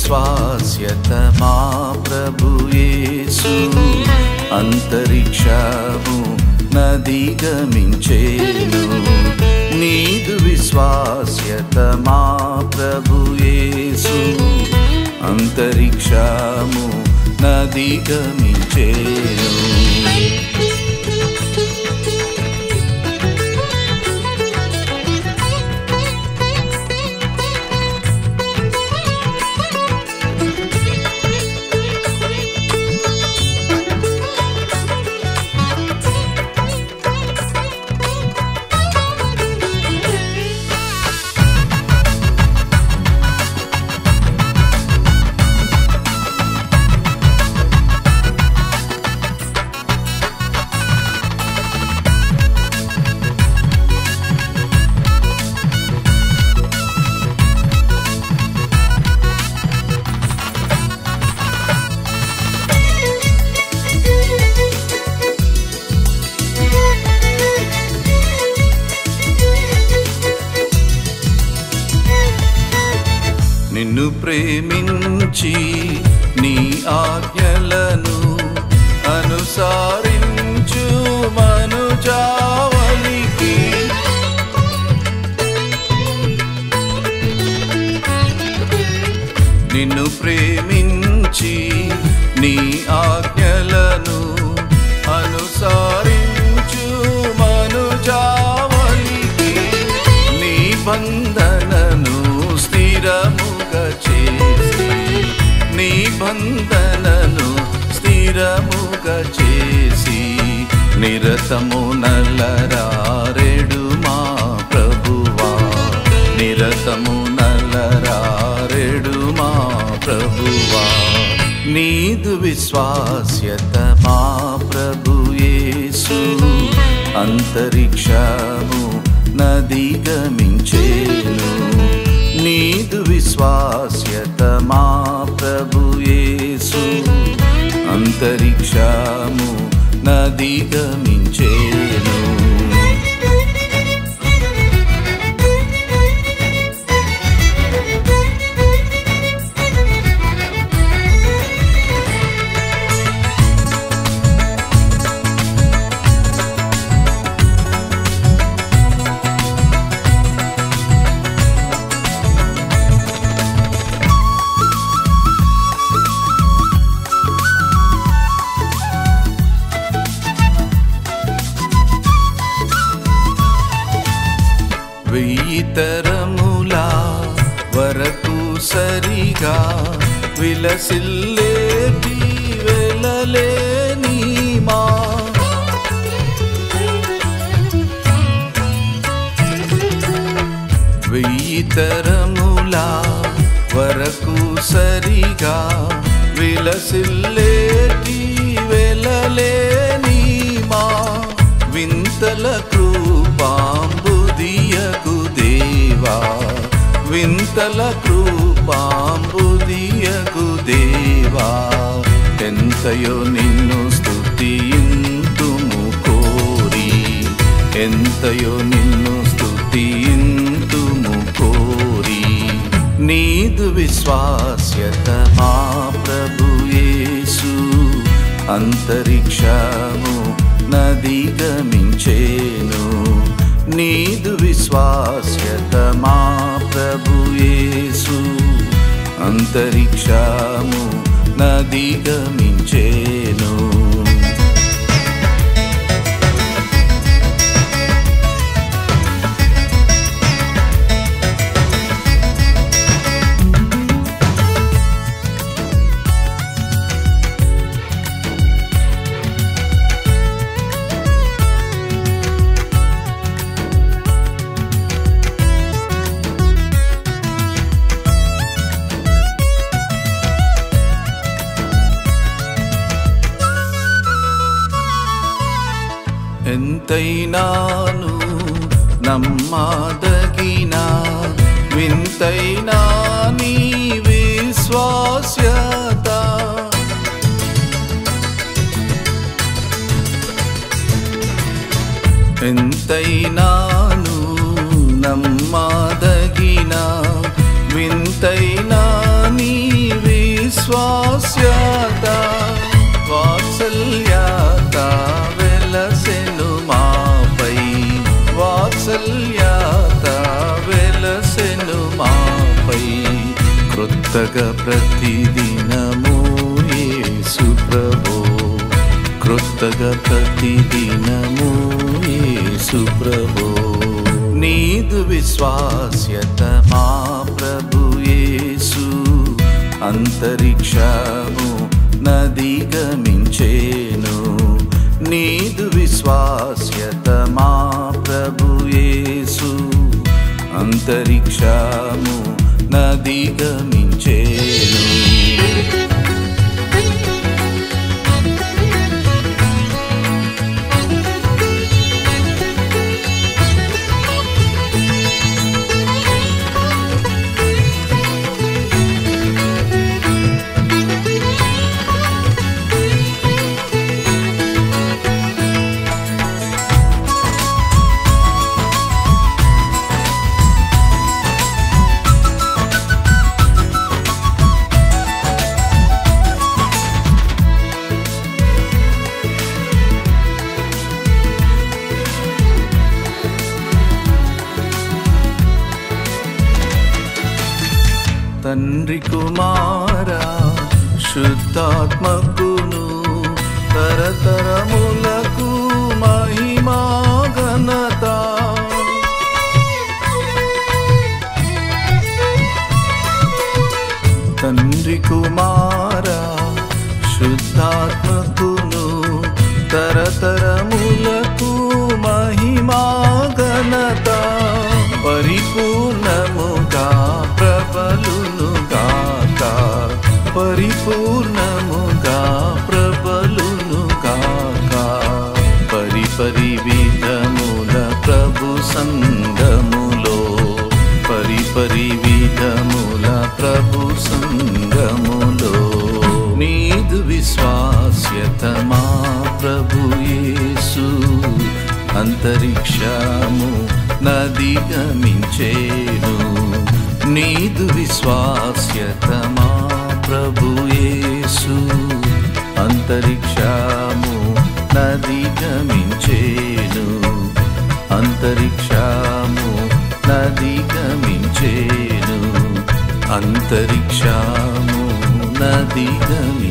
విశ్వాస్యత మా ప్రభు యేసు అంతరిక్షము నది గమించేను నీదు విశ్వాస్యత మా ప్రభు యేసు అంతరిక్షము నది గమించేను నిన్ను ప్రేమించి నీ ఆజ్ఞలను అనుసరించు మనుజావనికి నిన్ను ప్రేమించి నీ ఆజ్ఞలను అనుసరించు మనుజావనికి నీ బంధనను స్థిరముగా చేసి నీ బంధనను స్థిరముగా చేసి నిరతము నల్లరారెడు మా ప్రభువా నిరతము నల్లరారెడు మా ప్రభువా నీదు విశ్వాస్యత మా ప్రభు యేసు అంతరిక్షము నది గమించేను నీదు విశ్వాస్యత మా ప్రభు యేసు అంతరిక్షము నది గమించేను వెయ్యి తరముల వరకు సరిగా విలసిల్లేటి వెలలేని మా వెయ్యి తరముల వరకు సరిగా విలసిల్లేటి వెలలేని మా వింతల కృపాంబుదియకు దేవా వింతల కృపాంబుదియకు దేవా ఎంతయో నిన్ను స్తుతింతుము కోరి ఎంతయో నిన్ను స్తుతింతుము కోరి నీదు విశ్వాస్యత మా ప్రభు యేసు అంతరిక్షము నది గమించేను నీదు విశ్వాస్యత మా ప్రభు యేసు అంతరిక్షము నది గమించేను ఎంతైనాను నమ్మదగిన వింతైనా నీ విశ్వాస్యత ఎంతైనాను నమ్మదగిన వింతైనా నీ విశ్వాస్యత వాత్సల్యత వెలసెను మాపై వాత్సల్యత వెలసెను మాపై కృత్తగా ప్రతిదినము యేసు ప్రభో కృత్తగా ప్రతిదినము యేసు ప్రభో నీదు విశ్వాస్యత మా ప్రభు యేసు అంతరిక్షము నది గమించేను నీదు విశ్వాస్యత మా ప్రభు యేసు అంతరిక్షము నది గమించేను తండ్రి కుమారా శుద్ధాత్మకును తరతరములకు మహిమా ఘనత తండ్రి కుమారా శుద్ధాత్మకును తరతరములకు మహిమా ఘనత పరిపూర్ణముగా ప్రబలును గాక పరిపూర్ణముగా ప్రబలును గాక పరిపరి విధముల ప్రభు సంగములో పరిపరి విధముల ప్రభు సంగములో నీదు విశ్వాస్యత మా ప్రభు యేసు అంతరిక్షము నది గమించేను నీదు విశ్వాస్యత మా ప్రభు యేసు అంతరిక్షము నది గమించేను అంతరిక్షము నది గమించేను అంతరిక్షము నది గమించేను